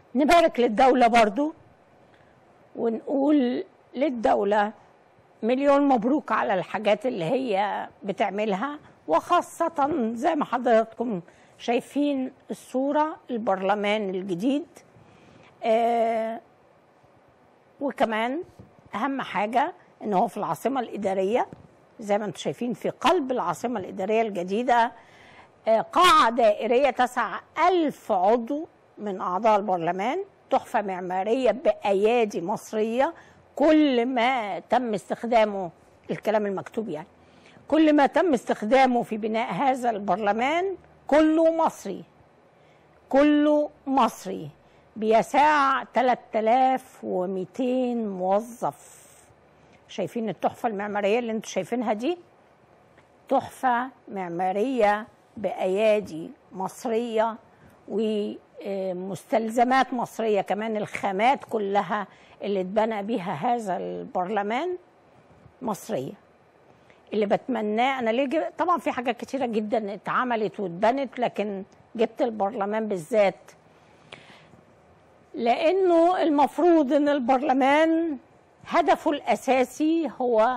نبارك للدولة برضو ونقول للدولة مليون مبروك على الحاجات اللي هي بتعملها وخاصة زي ما حضراتكم شايفين الصورة البرلمان الجديد آه وكمان أهم حاجة إن هو في العاصمة الإدارية زي ما انتم شايفين في قلب العاصمة الإدارية الجديدة آه قاعة دائرية تسع ألف عضو من أعضاء البرلمان تحفة معمارية بأيادي مصرية كل ما تم استخدامه الكلام المكتوب يعني كل ما تم استخدامه في بناء هذا البرلمان كله مصري كله مصري بيساع 3200 موظف شايفين التحفة المعمارية اللي انتم شايفينها دي تحفة معمارية بأيادي مصرية ومستلزمات مصرية كمان الخامات كلها اللي اتبنى بيها هذا البرلمان مصرية اللي بتمناه انا ليه جب... طبعا في حاجات كتيره جدا اتعملت واتبنت لكن جبت البرلمان بالذات لانه المفروض ان البرلمان هدفه الاساسي هو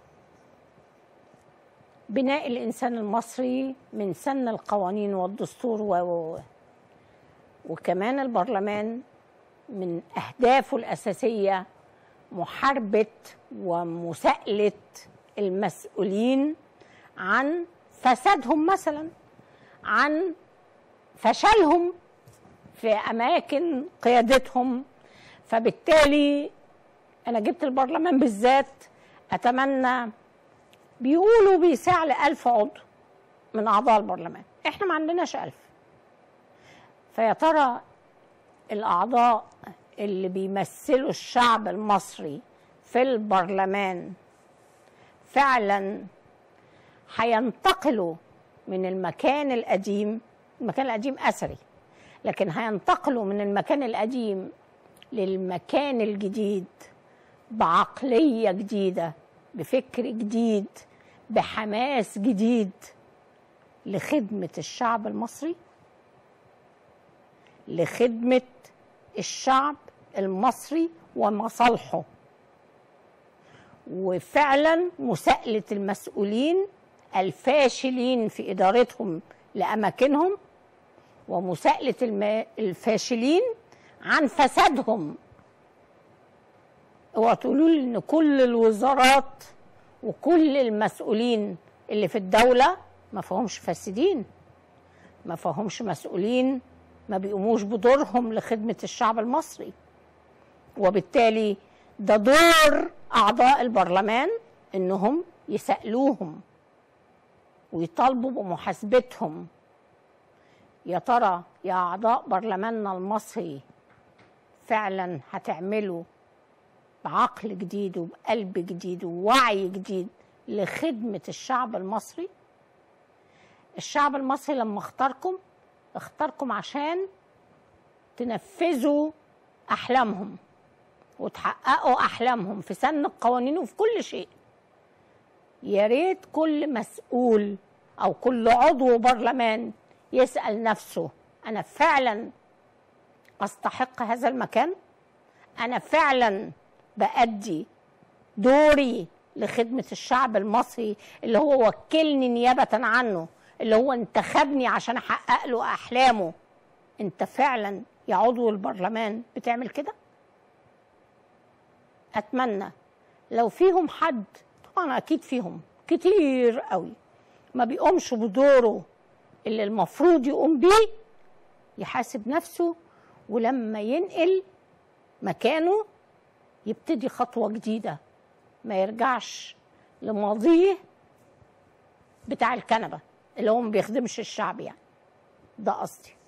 بناء الانسان المصري من سن القوانين والدستور و... وكمان البرلمان من اهدافه الاساسيه محاربه ومساءله المسؤولين عن فسادهم مثلا عن فشلهم في اماكن قيادتهم فبالتالي انا جبت البرلمان بالذات اتمنى بيقولوا بيساع لألف عضو من اعضاء البرلمان احنا ما عندناش ألف فيا ترى الاعضاء اللي بيمثلوا الشعب المصري في البرلمان فعلا هينتقلوا من المكان القديم المكان القديم اثري لكن هينتقلوا من المكان القديم للمكان الجديد بعقليه جديده بفكر جديد بحماس جديد لخدمه الشعب المصري لخدمه الشعب المصري ومصالحه وفعلا مساءلة المسؤولين الفاشلين في إدارتهم لأماكنهم ومساءلة الم... الفاشلين عن فسادهم اوعوا تقولوا لي ان كل الوزارات وكل المسؤولين اللي في الدولة ما فيهمش فاسدين ما فيهمش مسؤولين ما بيقوموش بدورهم لخدمة الشعب المصري وبالتالي ده دور أعضاء البرلمان إنهم يسألوهم ويطالبوا بمحاسبتهم يا ترى يا أعضاء برلماننا المصري فعلا هتعملوا بعقل جديد وبقلب جديد ووعي جديد لخدمة الشعب المصري الشعب المصري لما اختاركم اختاركم عشان تنفذوا أحلامهم وتحققوا احلامهم في سن القوانين وفي كل شيء يا ريت كل مسؤول او كل عضو برلمان يسال نفسه انا فعلا استحق هذا المكان انا فعلا بادي دوري لخدمه الشعب المصري اللي هو وكلني نيابه عنه اللي هو انتخبني عشان احقق له احلامه انت فعلا يا عضو البرلمان بتعمل كده اتمنى لو فيهم حد طبعا اكيد فيهم كتير قوي ما بيقومش بدوره اللي المفروض يقوم بيه يحاسب نفسه ولما ينقل مكانه يبتدي خطوة جديدة ما يرجعش لماضيه بتاع الكنبة اللي هو ما بيخدمش الشعب يعني ده قصدي